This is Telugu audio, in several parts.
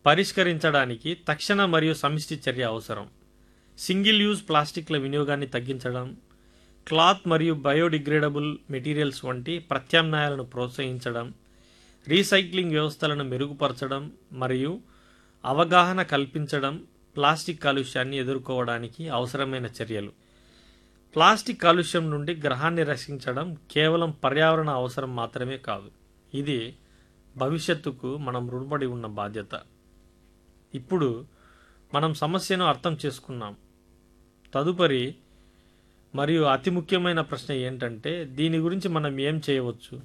పరిష్కరించడానికి తక్షణ మరియు సమిష్టి చర్య అవసరం సింగిల్ యూజ్ ప్లాస్టిక్ల వినియోగాన్ని తగ్గించడం క్లాత్ మరియు బయోడిగ్రేడబుల్ మెటీరియల్స్ వంటి ప్రత్యామ్నాయాలను ప్రోత్సహించడం రీసైక్లింగ్ వ్యవస్థలను మెరుగుపరచడం మరియు అవగాహన కల్పించడం ప్లాస్టిక్ కాలుష్యాన్ని ఎదుర్కోవడానికి అవసరమైన చర్యలు ప్లాస్టిక్ కాలుష్యం నుండి గ్రహాన్ని రక్షించడం కేవలం పర్యావరణ అవసరం మాత్రమే కాదు ఇది భవిష్యత్తుకు మనం రుణపడి ఉన్న బాధ్యత ఇప్పుడు మనం సమస్యను అర్థం చేసుకున్నాం తదుపరి మరియు అతి ముఖ్యమైన ప్రశ్న ఏంటంటే దీని గురించి మనం ఏం చేయవచ్చు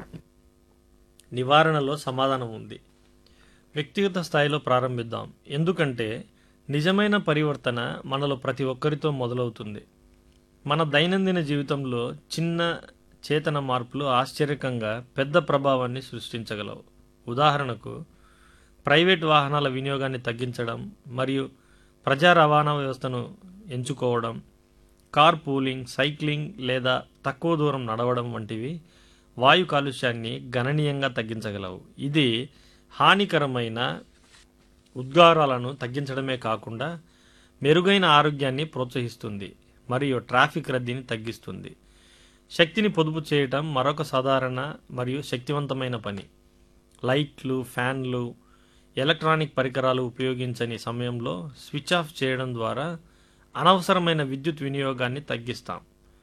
నివారణలో సమాధానం ఉంది వ్యక్తిగత స్థాయిలో ప్రారంభిద్దాం ఎందుకంటే నిజమైన పరివర్తన మనలో ప్రతి ఒక్కరితో మొదలవుతుంది మన దైనందిన జీవితంలో చిన్న చేతన మార్పులు ఆశ్చర్యకంగా పెద్ద ప్రభావాన్ని సృష్టించగలవు ఉదాహరణకు ప్రైవేట్ వాహనాల వినియోగాన్ని తగ్గించడం మరియు ప్రజా రవాణా వ్యవస్థను ఎంచుకోవడం కార్ పూలింగ్ సైక్లింగ్ లేదా తక్కువ దూరం నడవడం వంటివి వాయు కాలుష్యాన్ని గణనీయంగా తగ్గించగలవు ఇది హానికరమైన ఉద్గారాలను తగ్గించడమే కాకుండా మెరుగైన ఆరోగ్యాన్ని ప్రోత్సహిస్తుంది మరియు ట్రాఫిక్ రద్దీని తగ్గిస్తుంది శక్తిని పొదుపు చేయటం మరొక సాధారణ మరియు శక్తివంతమైన పని లైట్లు ఫ్యాన్లు ఎలక్ట్రానిక్ పరికరాలు ఉపయోగించని సమయంలో స్విచ్ ఆఫ్ చేయడం ద్వారా అనవసరమైన విద్యుత్ వినియోగాన్ని తగ్గిస్తాం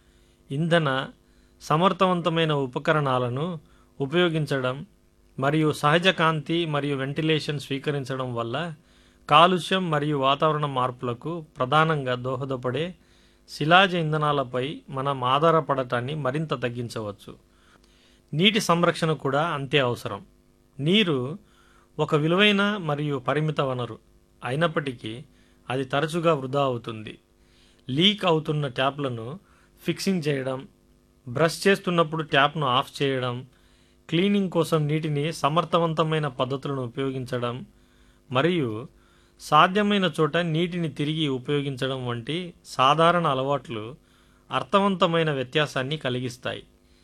ఇంధన సమర్థవంతమైన ఉపకరణాలను ఉపయోగించడం మరియు సహజ కాంతి మరియు వెంటిలేషన్ స్వీకరించడం వల్ల కాలుష్యం మరియు వాతావరణ మార్పులకు ప్రధానంగా దోహదపడే శిలాజ ఇంధనాలపై మనం ఆధారపడటాన్ని మరింత తగ్గించవచ్చు నీటి సంరక్షణ కూడా అంతే అవసరం నీరు ఒక విలువైన మరియు పరిమిత వనరు అయినప్పటికీ అది తరచుగా వృధా అవుతుంది లీక్ అవుతున్న ట్యాప్లను ఫిక్సింగ్ చేయడం బ్రష్ చేస్తున్నప్పుడు ట్యాప్ను ఆఫ్ చేయడం క్లీనింగ్ కోసం నీటిని సమర్థవంతమైన పద్ధతులను ఉపయోగించడం మరియు సాధ్యమైన చోట నీటిని తిరిగి ఉపయోగించడం వంటి సాధారణ అలవాట్లు అర్థవంతమైన వ్యత్యాసాన్ని కలిగిస్తాయి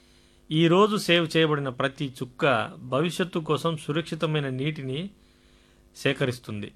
ఈరోజు సేవ్ చేయబడిన ప్రతి చుక్క భవిష్యత్తు కోసం సురక్షితమైన నీటిని సేకరిస్తుంది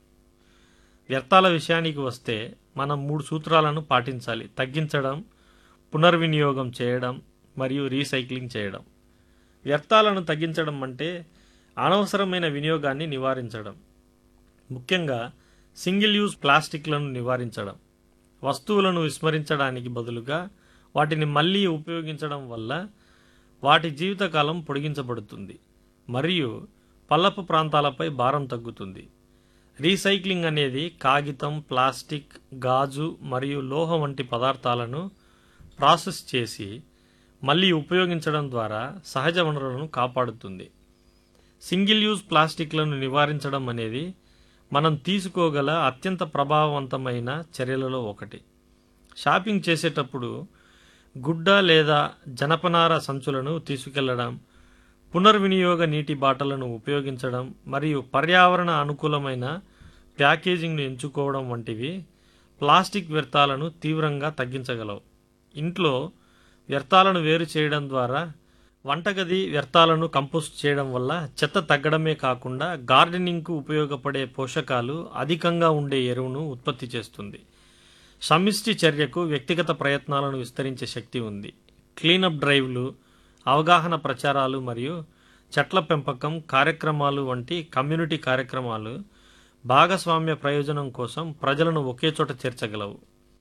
వ్యర్థాల విషయానికి వస్తే మనం మూడు సూత్రాలను పాటించాలి తగ్గించడం పునర్వినియోగం చేయడం మరియు రీసైక్లింగ్ చేయడం వ్యర్థాలను తగ్గించడం అంటే అనవసరమైన వినియోగాన్ని నివారించడం ముఖ్యంగా సింగిల్ యూజ్ ప్లాస్టిక్లను నివారించడం వస్తువులను విస్మరించడానికి బదులుగా వాటిని మళ్ళీ ఉపయోగించడం వల్ల వాటి జీవితకాలం పొడిగించబడుతుంది మరియు పల్లపు ప్రాంతాలపై భారం తగ్గుతుంది రీసైక్లింగ్ అనేది కాగితం ప్లాస్టిక్ గాజు మరియు లోహం వంటి పదార్థాలను ప్రాసెస్ చేసి మళ్ళీ ఉపయోగించడం ద్వారా సహజ వనరులను కాపాడుతుంది సింగిల్ యూజ్ ప్లాస్టిక్లను నివారించడం అనేది మనం తీసుకోగల అత్యంత ప్రభావవంతమైన చర్యలలో ఒకటి షాపింగ్ చేసేటప్పుడు గుడ్డ లేదా జనపనార సంచులను తీసుకెళ్లడం పునర్వినియోగ నీటి బాటలను ఉపయోగించడం మరియు పర్యావరణ అనుకూలమైన ప్యాకేజింగ్ను ఎంచుకోవడం వంటివి ప్లాస్టిక్ వ్యర్థాలను తీవ్రంగా తగ్గించగలవు ఇంట్లో వ్యర్థాలను వేరు చేయడం ద్వారా వంటగది వ్యర్థాలను కంపోస్ట్ చేయడం వల్ల చెత్త తగ్గడమే కాకుండా గార్డెనింగ్కు ఉపయోగపడే పోషకాలు అధికంగా ఉండే ఎరువును ఉత్పత్తి చేస్తుంది సమిష్టి చర్యకు వ్యక్తిగత ప్రయత్నాలను విస్తరించే శక్తి ఉంది క్లీనప్ డ్రైవ్లు అవగాహన ప్రచారాలు మరియు చెట్ల పెంపకం కార్యక్రమాలు వంటి కమ్యూనిటీ కార్యక్రమాలు భాగస్వామ్య ప్రయోజనం కోసం ప్రజలను ఒకే చోట చేర్చగలవు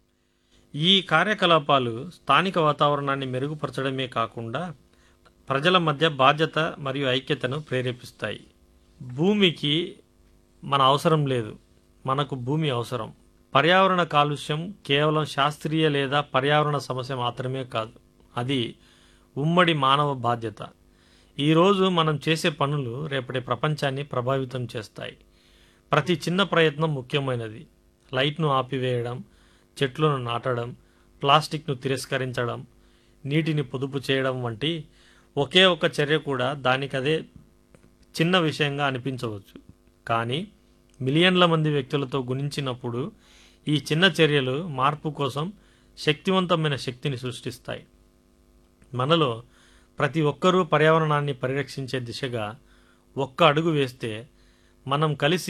ఈ కార్యకలాపాలు స్థానిక వాతావరణాన్ని మెరుగుపరచడమే కాకుండా ప్రజల మధ్య బాధ్యత మరియు ఐక్యతను ప్రేరేపిస్తాయి భూమికి మన అవసరం లేదు మనకు భూమి అవసరం పర్యావరణ కాలుష్యం కేవలం శాస్త్రీయ లేదా పర్యావరణ సమస్య మాత్రమే కాదు అది ఉమ్మడి మానవ బాధ్యత ఈరోజు మనం చేసే పనులు రేపటి ప్రపంచాన్ని ప్రభావితం చేస్తాయి ప్రతి చిన్న ప్రయత్నం ముఖ్యమైనది లైట్ను ఆపివేయడం చెట్లను నాటడం ప్లాస్టిక్ను తిరస్కరించడం నీటిని పొదుపు చేయడం వంటి ఒకే ఒక చర్య కూడా దానికదే చిన్న విషయంగా అనిపించవచ్చు కానీ మిలియన్ల మంది వ్యక్తులతో గుణించినప్పుడు ఈ చిన్న చర్యలు మార్పు కోసం శక్తివంతమైన శక్తిని సృష్టిస్తాయి మనలో ప్రతి ఒక్కరూ పర్యావరణాన్ని పరిరక్షించే దిశగా ఒక్క అడుగు వేస్తే మనం కలిసి